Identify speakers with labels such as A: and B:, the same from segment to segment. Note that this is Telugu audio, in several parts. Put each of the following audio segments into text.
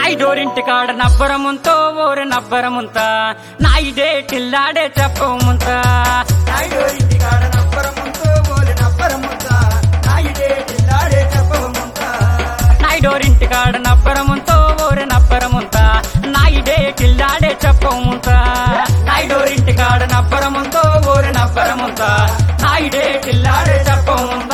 A: నాయుడోరింటి కాడ నబ్బరముంతో ఓరి నబ్బరముంత నాయుడే టిల్లాడే చెప్పముంత
B: నాయుడు ఇంటి కాడ నప్పరముంతో బోలి నప్పరముంత నాయుడే జిల్లాడే చెప్పవముంత
A: నాయుడోరింటి కాడ నబ్బరముంతో ఓరి నబ్బరముంత నాయుడే టిల్లాడే చెప్పముంత నాయుడోరింటి కాడ నబ్బరముంతో ఓరి నబ్బరముంత నాయుడే టిల్లాడే చెప్పముంత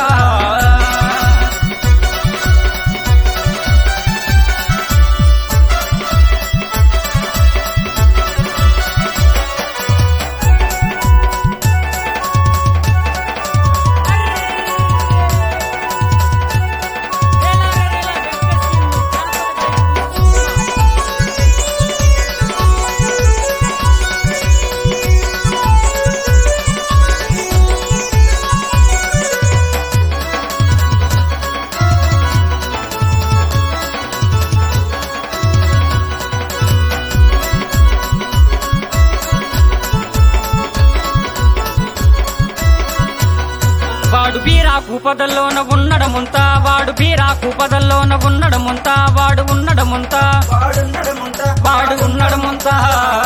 A: వాడు బీరాకు పదల్లోన ఉన్నడముంతా వాడు బీరాకు పదల్లోన ఉన్నడముంతా వాడు ఉన్నడముంతా
B: వాడున్నడముంత
A: వాడు ఉన్నడముంతా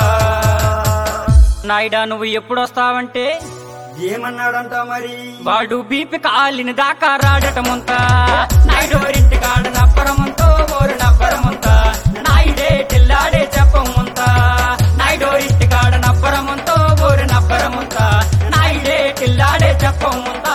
A: నాయుడా నువ్వు ఎప్పుడు వస్తావంటే
B: ఏమన్నాడంట మరి
A: వాడు బీపి కాలిని దాకా రాడటముంతా నాయుడోరింటి కాడ నప్పరముంతో ఓరు నప్పరముంతా నాయుడే టిల్లాడే చెప్పముంతా నాయుడోరింటి కాడ నప్పరముంతో ఓరు నప్పరముంతా నాయుడే టిల్లాడే చెప్పముంతా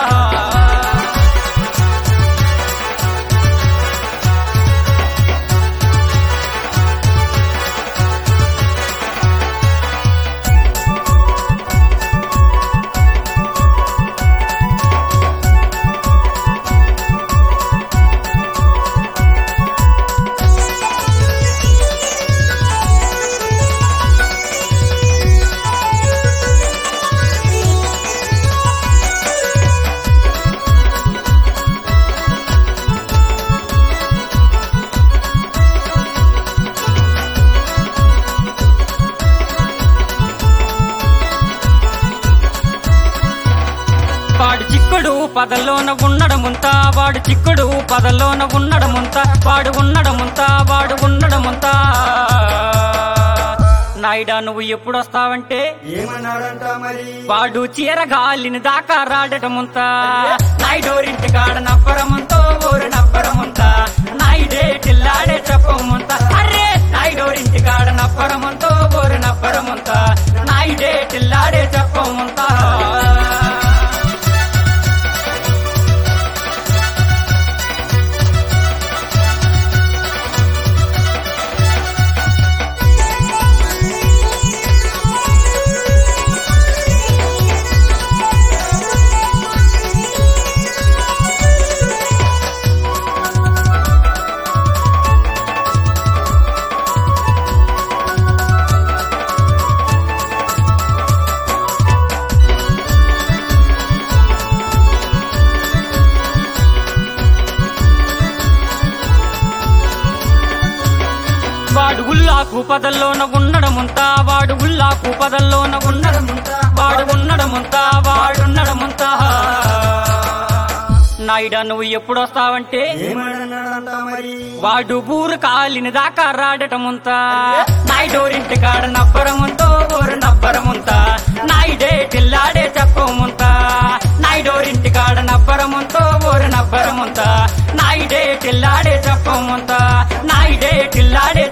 A: వాడు చిక్కుడు పదల్లోన ఉన్నడముంతా వాడు చిక్కుడు పదల్లోన ఉన్నడముంతా వాడు ఉన్నడముంతా వాడు ఉన్నడముంతా నాయుడా నువ్వు ఎప్పుడు వస్తావంటే
B: ఏమన్నాడంట మరి
A: వాడు చీర గాలిని దాకా రాడటముంతా నాయుడోరింటి కాడ నప్పరముంతో ఊరు నప్పరముంతా నాయుడే టిల్లాడే చెప్పముంతా అరే నాయుడోరింటి కాడ నప్పరముంతో ఊరు నప్పరముంతా నాయుడే టిల్లాడే చెప్పముంతా వాడు ఉల్లాకు పదల్లోన ఉన్నడముంతా వాడు ఉల్లాకు పదల్లోన ఉన్నడముంతా వాడు ఉన్నడముంతా వాడున్నడముంతా నాయుడా నువ్వు ఎప్పుడు వస్తావంటే
B: ఏమన్నాడంట మరి
A: వాడు ఊరు కాలిని దాకా రాడటముంతా నాయుడోరింటి కాడ నబ్బరముంతో ఊరు నబ్బరముంతా నాయుడే టిల్లాడే చెప్పముంతా నాయుడోరింటి కాడ నబ్బరముంతో ఊరు నబ్బరముంతా నాయుడే టిల్లాడే చెప్పముంతా నాయుడే టిల్లాడే